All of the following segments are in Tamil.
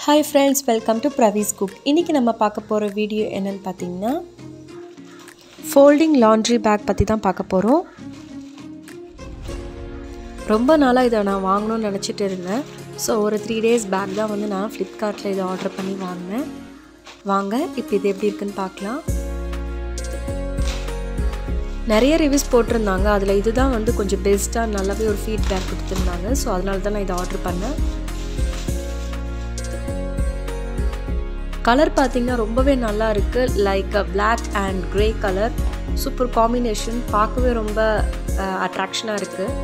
ஹாய் ஃப்ரெண்ட்ஸ் வெல்கம் டு ப்ரவீஸ் குக் இன்றைக்கி நம்ம பார்க்க போகிற வீடியோ என்னென்னு பார்த்தீங்கன்னா ஃபோல்டிங் லாண்ட்ரி பேக் பற்றி தான் பார்க்க போகிறோம் ரொம்ப நாளாக இதை நான் வாங்கணும்னு நினச்சிட்டு இருந்தேன் ஸோ ஒரு த்ரீ டேஸ் பேக் தான் வந்து நான் ஃப்ளிப்கார்ட்டில் இதை ஆர்டர் பண்ணி வாங்கினேன் வாங்க இப்போ இது எப்படி இருக்குன்னு பார்க்கலாம் நிறைய ரிவ்யூஸ் போட்டிருந்தாங்க அதில் இதுதான் வந்து கொஞ்சம் பெஸ்ட்டாக நல்லாவே ஒரு ஃபீட்பேக் கொடுத்துருந்தாங்க ஸோ அதனால தான் நான் இதை ஆர்டர் பண்ணேன் கலர் பார்த்திங்கன்னா ரொம்பவே நல்லா இருக்குது like black and grey colour super combination பார்க்கவே ரொம்ப அட்ராக்ஷனாக இருக்குது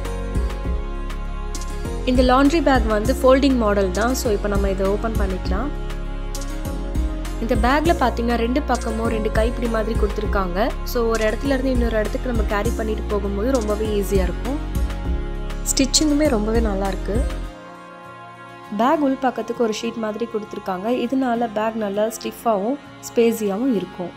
இந்த லாண்ட்ரி பேக் வந்து ஃபோல்டிங் மாடல் தான் ஸோ இப்போ நம்ம இதை ஓப்பன் பண்ணிக்கலாம் இந்த பேக்கில் பார்த்தீங்கன்னா ரெண்டு பக்கமும் ரெண்டு கைப்பிடி மாதிரி கொடுத்துருக்காங்க ஸோ ஒரு இடத்துல இருந்து இன்னொரு இடத்துக்கு நம்ம கேரி பண்ணிட்டு போகும்போது ரொம்பவே ஈஸியாக இருக்கும் ஸ்டிச்சிங்குமே ரொம்பவே நல்லாயிருக்கு பேக் உள் பக்கத்துக்கு ஒரு ஷீட் மாதிரி கொடுத்துருக்காங்க இதனால பேக் நல்லா ஸ்டிஃபாகவும் ஸ்பேஸியாகவும் இருக்கும்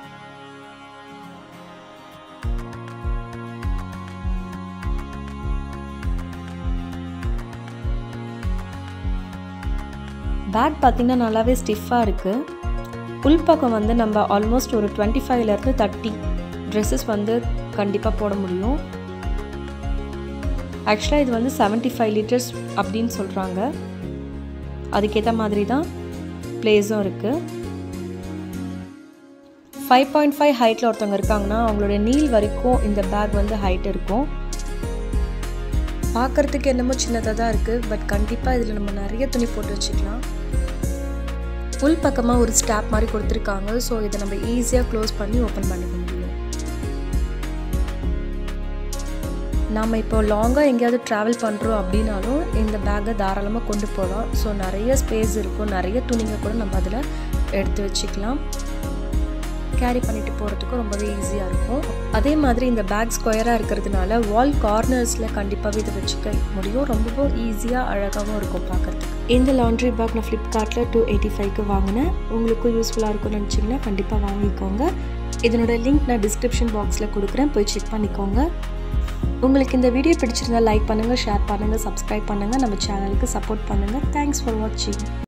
பேக் பார்த்திங்கன்னா நல்லாவே ஸ்டிஃபாக இருக்குது உள்பக்கம் வந்து நம்ம ஆல்மோஸ்ட் ஒரு டுவெண்ட்டி ஃபைவ்லேருந்து தேர்ட்டி ட்ரெஸ்ஸஸ் வந்து கண்டிப்பாக போட முடியும் ஆக்சுவலாக இது வந்து செவன்ட்டி ஃபைவ் லிட்டர்ஸ் அப்படின்னு சொல்கிறாங்க அதுக்கேற்ற மாதிரி தான் பிளேஸும் இருக்குது ஃபைவ் பாயிண்ட் ஃபைவ் ஹைட்டில் ஒருத்தவங்க இருக்காங்கன்னா அவங்களோட நீல் வரைக்கும் இந்த பேக் வந்து ஹைட் இருக்கும் பார்க்குறதுக்கு என்னமோ சின்னதாக தான் இருக்குது பட் கண்டிப்பாக இதில் நம்ம நிறைய துணி போட்டு வச்சுக்கலாம் உள் பக்கமாக ஒரு ஸ்டாப் மாதிரி கொடுத்துருக்காங்க ஸோ இதை நம்ம ஈஸியாக க்ளோஸ் பண்ணி ஓப்பன் பண்ணிக்க முடியும் நாம் இப்போ லாங்காக எங்கேயாவது ட்ராவல் பண்ணுறோம் அப்படின்னாலும் இந்த பேக்கை தாராளமாக கொண்டு போகலாம் ஸோ நிறைய ஸ்பேஸ் இருக்கும் நிறைய துணிங்க கூட நம்ம அதில் எடுத்து வச்சுக்கலாம் கேரி பண்ணிட்டு போகிறதுக்கும் ரொம்பவே ஈஸியாக இருக்கும் அதே மாதிரி இந்த பேக் ஸ்கொயராக இருக்கிறதுனால வால் கார்னர்ஸில் கண்டிப்பாகவே இதை வச்சுக்க முடியும் ரொம்பவும் ஈஸியாக அழகாகவும் இருக்கும் பார்க்குறதுக்கு இந்த லாண்ட்ரி பேக் நான் ஃப்ளிப்கார்ட்டில் டூ எயிட்டி ஃபைவ்க்கு வாங்கினேன் உங்களுக்கும் யூஸ்ஃபுல்லாக இருக்கும்னு நினச்சிங்கன்னா கண்டிப்பாக வாங்கிக்கோங்க இதனோட லிங்க் நான் டிஸ்கிரிப்ஷன் பாக்ஸில் கொடுக்குறேன் போய் செக் பண்ணிக்கோங்க உங்களுக்கு இந்த வீடியோ பிடிச்சிருந்தா லைக் பண்ணுங்கள் ஷேர் பண்ணுங்கள் சப்ஸ்கிரைப் பண்ணுங்கள் நம்ம சேனலுக்கு சப்போர்ட் பண்ணுங்கள் தேங்க்ஸ் ஃபார் வாட்சிங்